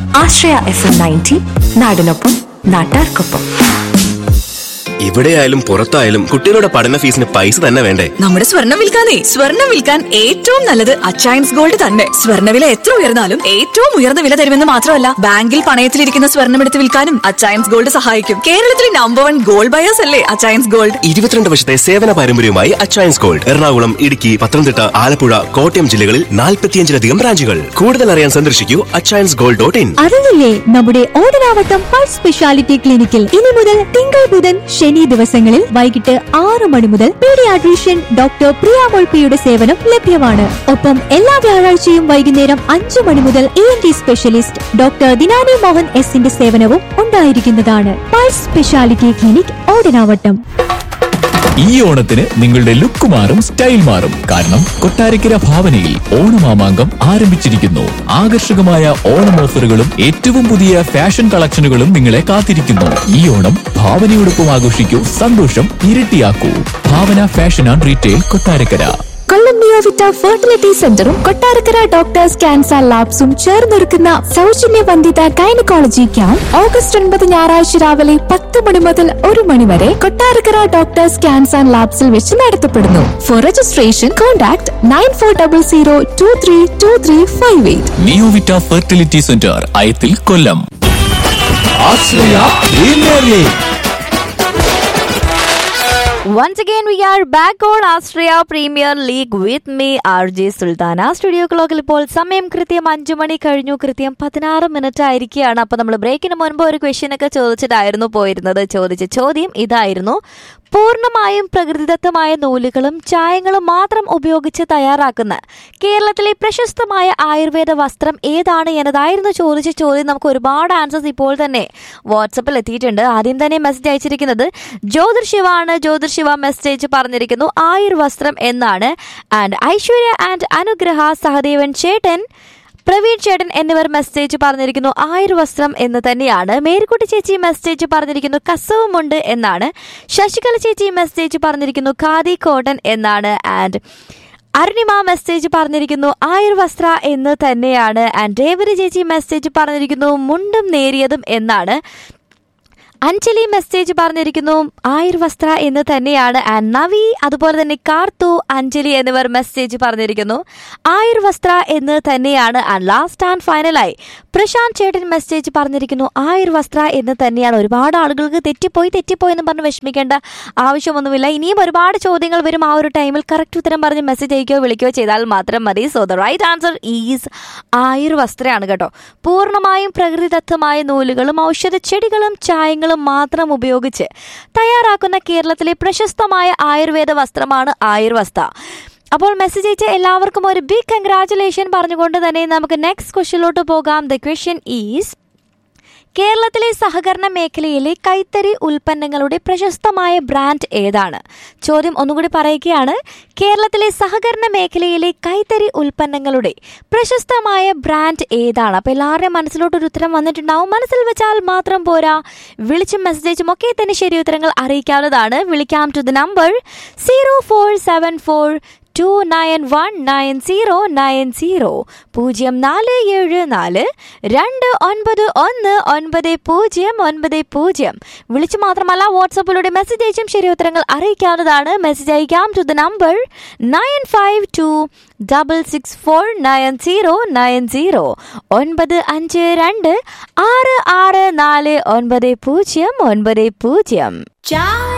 ആശ്രയ F M ninety നാടിനൊപ്പം നാട്ടാർക്കൊപ്പം എവിടെയായാലും പുറത്തായാലും കുട്ടികളുടെ പഠന ഫീസിന് പൈസ തന്നെ വേണ്ടേ നമ്മുടെ സ്വർണം വിൽക്കാനേ സ്വർണം വിൽക്കാൻ ഏറ്റവും നല്ലത് അച്ചയൻസ് ഗോൾഡ് തന്നെ സ്വർണ്ണവില എത്ര ഉയർന്നാലും ഏറ്റവും ഉയർന്ന വില തരുമെന്ന് മാത്രമല്ല ബാങ്കിൽ പണയത്തിലിരിക്കുന്ന സ്വർണം എടുത്ത് വിൽക്കാനും അച്ചയൻസ് ഗോൾഡ് സഹായിക്കും കേരളത്തിലെ നമ്പർ വൺ ഗോൾഡ് ബയേഴ്സ് അല്ലേ അച്ചയൻസ് ഗോൾഡ് ഇരുപത്തിരണ്ട് വർഷത്തെ സേവന പാരമ്പര്യവുമായി അച്ചയൻസ് ഗോൾഡ് എറണാകുളം ഇടുക്കി പത്തനംതിട്ട ആലപ്പുഴ കോട്ടയം ജില്ലകളിൽ നാൽപ്പത്തിയഞ്ചിലധികം ബ്രാഞ്ചുകൾ കൂടുതൽ അറിയാൻ സന്ദർശിക്കൂ അച്ചയൻസ് ഗോൾഡ് ഡോട്ട് ഇൻ അറിഞ്ഞില്ലേ നമ്മുടെ ഓടനാവട്ടം പൾസ് സ്പെഷ്യാലിറ്റി ക്ലിനിക്കിൽ ഇനി മുതൽ തിങ്കൾ ബുധൻ ശനി ദിവസങ്ങളിൽ വൈകിട്ട് ആറ് മണി മുതൽ പീഡിയാട്രീഷ്യൻ ഡോക്ടർ പ്രിയ മൊൾപ്പിയുടെ സേവനം ലഭ്യമാണ് ഒപ്പം എല്ലാ വ്യാഴാഴ്ചയും വൈകുന്നേരം അഞ്ചു മണി മുതൽ E N T specialist doctor Dinani Mohan എസിന്റെ സേവനവും ഉണ്ടായിരിക്കുന്നതാണ് പൾസ് സ്പെഷ്യാലിറ്റി ക്ലിനിക് ഓടനാവട്ടം ഈ ഓണത്തിന് നിങ്ങളുടെ ലുക്ക് മാറും സ്റ്റൈൽ മാറും കാരണം കൊട്ടാരക്കര ഭാവനയിൽ ഓണമാമാങ്കം ആരംഭിച്ചിരിക്കുന്നു ആകർഷകമായ ഓണം ഓഫറുകളും ഏറ്റവും പുതിയ ഫാഷൻ കളക്ഷനുകളും നിങ്ങളെ കാത്തിരിക്കുന്നു ഈ ഓണം ഭാവനയോടൊപ്പം ആഘോഷിക്കൂ സന്തോഷം ഇരട്ടിയാക്കൂ Bhavana fashion and retail Kottarakkara Kollam Neovita fertility സെന്ററും കൊട്ടാരക്കര ഡോക്ടേഴ്സ് ക്യാൻസർ ലാബ്സും ചേർന്നൊരുക്കുന്ന സൗജന്യ വന്ധിത ഗൈനക്കോളജി ക്യാമ്പ് ഓഗസ്റ്റ് ഒൻപത് ഞായറാഴ്ച രാവിലെ പത്ത് മണി മുതൽ ഒരു മണി വരെ കൊട്ടാരക്കര ഡോക്ടേഴ്സ് ക്യാൻസർ ലാബ്സിൽ വെച്ച് നടത്തപ്പെടുന്നു for registration contact nine four double zero two three two three five eight Neovita fertility centre Ayathil Kollam Ashraya premier league Once again, we are back on Australia Premier League with me, RJ Sultana studio ക്ലോക്കിൽ ഇപ്പോൾ സമയം കൃത്യം അഞ്ചു മണി കഴിഞ്ഞു കൃത്യം പതിനാറ് മിനിറ്റ് ആയിരിക്കുകയാണ് അപ്പോൾ നമ്മൾ ബ്രേക്കിന് മുൻപ് ഒരു ക്വസ്റ്റ്യൻ ഒക്കെ ചോദിച്ചിട്ടായിരുന്നു പോയിരുന്നത് ചോദിച്ച ചോദ്യം ഇതായിരുന്നു പൂർണ്ണമായും പ്രകൃതിദത്തമായ നൂലുകളും ചായങ്ങളും മാത്രം ഉപയോഗിച്ച് തയ്യാറാക്കുന്ന കേരളത്തിലെ പ്രശസ്തമായ ആയുർവേദ വസ്ത്രം ഏതാണ് എന്നതായിരുന്നു ചോദിച്ച ചോദ്യം നമുക്ക് ഒരുപാട് ആൻസേഴ്സ് ഇപ്പോൾ തന്നെ വാട്സപ്പിൽ എത്തിയിട്ടുണ്ട് ആദ്യം തന്നെ മെസ്സേജ് അയച്ചിരിക്കുന്നത് ജ്യോതിർ ശിവാണ് ജ്യോതിർ ശിവ മെസ്സേജ് പറഞ്ഞിരിക്കുന്നു ആയുർ വസ്ത്രം എന്നാണ് ആൻഡ് ഐശ്വര്യ ആൻഡ് അനുഗ്രഹ സഹദേവൻ ചേട്ടൻ പ്രവീൺ ചേട്ടൻ എന്നിവർ മെസ്സേജ് പറഞ്ഞിരിക്കുന്നു ആയുർ വസ്ത്രം എന്ന് തന്നെയാണ് മേരിക്കുട്ടി ചേച്ചി മെസ്സേജ് പറഞ്ഞിരിക്കുന്നു കസവുമുണ്ട് എന്നാണ് ശശികല ചേച്ചി മെസ്സേജ് പറഞ്ഞിരിക്കുന്നു ഖാദി കോട്ടൺ എന്നാണ് ആൻഡ് അരുണിമ മെസ്സേജ് പറഞ്ഞിരിക്കുന്നു ആയുർ വസ്ത്ര എന്ന് തന്നെയാണ് ആൻഡ് രേവതി ചേച്ചി മെസ്സേജ് പറഞ്ഞിരിക്കുന്നു മുണ്ടും നേരിയതും എന്നാണ് അഞ്ജലി മെസ്സേജ് പറഞ്ഞിരിക്കുന്നു ആയുർ വസ്ത്ര എന്ന് തന്നെയാണ് ആൻഡ് നവി അതുപോലെ തന്നെ കാർത്തു അഞ്ജലി എന്നിവർ മെസ്സേജ് പറഞ്ഞിരിക്കുന്നു ആയുർ വസ്ത്ര എന്ന് തന്നെയാണ് ആൻഡ് ലാസ്റ്റ് ആൻഡ് ഫൈനലായി പ്രശാന്ത് ചേട്ടൻ മെസ്സേജ് പറഞ്ഞിരിക്കുന്നു ആയുർ വസ്ത്ര എന്ന് തന്നെയാണ് ഒരുപാട് ആളുകൾക്ക് തെറ്റിപ്പോയി തെറ്റിപ്പോയി എന്ന് പറഞ്ഞ് വിഷമിക്കേണ്ട ആവശ്യമൊന്നുമില്ല ഇനിയും ഒരുപാട് ചോദ്യങ്ങൾ വരും ആ ഒരു ടൈമിൽ കറക്റ്റ് ഉത്തരം പറഞ്ഞ് മെസ്സേജ് അയക്കുകയോ വിളിക്കുകയോ ചെയ്താൽ മാത്രം മതി so the right answer is Ayur വസ്ത്രയാണ് കേട്ടോ പൂർണ്ണമായും പ്രകൃതിദത്തമായ നൂലുകളും ഔഷധ ചെടികളും ചായങ്ങളും മാത്രം ഉപയോഗിച്ച് തയ്യാറാക്കുന്ന കേരളത്തിലെ പ്രശസ്തമായ ആയുർവേദ വസ്ത്രമാണ് ആയുർവസ്ത്ര അപ്പോൾ മെസ്സേജ് അയച്ച എല്ലാവർക്കും ഒരു ബിഗ് കൺഗ്രാറ്റുലേഷൻ പറഞ്ഞുകൊണ്ട് തന്നെ നമുക്ക് നെക്സ്റ്റ് ക്വസ്റ്റ്യനിലോട്ട് പോകാം ദ ക്വസ്റ്റ്യൻ ഈസ് കേരളത്തിലെ സഹകരണ മേഖലയിലെ കൈത്തറി ഉൽപ്പന്നങ്ങളുടെ പ്രശസ്തമായ ബ്രാൻഡ് ഏതാണ് ചോദ്യം ഒന്നുകൂടി പറയുകയാണ് കേരളത്തിലെ സഹകരണ മേഖലയിലെ കൈത്തറി ഉൽപ്പന്നങ്ങളുടെ പ്രശസ്തമായ ബ്രാൻഡ് ഏതാണ് അപ്പോൾ എല്ലാവരുടെയും മനസ്സിലോട്ടൊരു ഉത്തരം വന്നിട്ടുണ്ടാവും മനസ്സിൽ വെച്ചാൽ മാത്രം പോരാ വിളിച്ചും മെസ്സേജും ഒക്കെ തന്നെ ശരി ഉത്തരങ്ങൾ അറിയിക്കാവുന്നതാണ് വിളിക്കാം to the number zero four seven four two nine one nine zero nine zero പൂജ്യം നാല് ഏഴ് നാല് രണ്ട് ഒൻപത് ഒന്ന് ഒൻപത് പൂജ്യം ഒൻപത് പൂജ്യം വിളിച്ചു മാത്രമല്ല വാട്സപ്പിലൂടെ മെസ്സേജ് അയച്ചും ശരി ഉത്തരങ്ങൾ അറിയിക്കാവുന്നതാണ് മെസ്സേജ് അയക്കാം to the number nine five two double six four nine zero nine zero ഒൻപത് അഞ്ച് രണ്ട് ആറ് ആറ് നാല് ഒൻപത് പൂജ്യം ഒൻപത് പൂജ്യം Ciao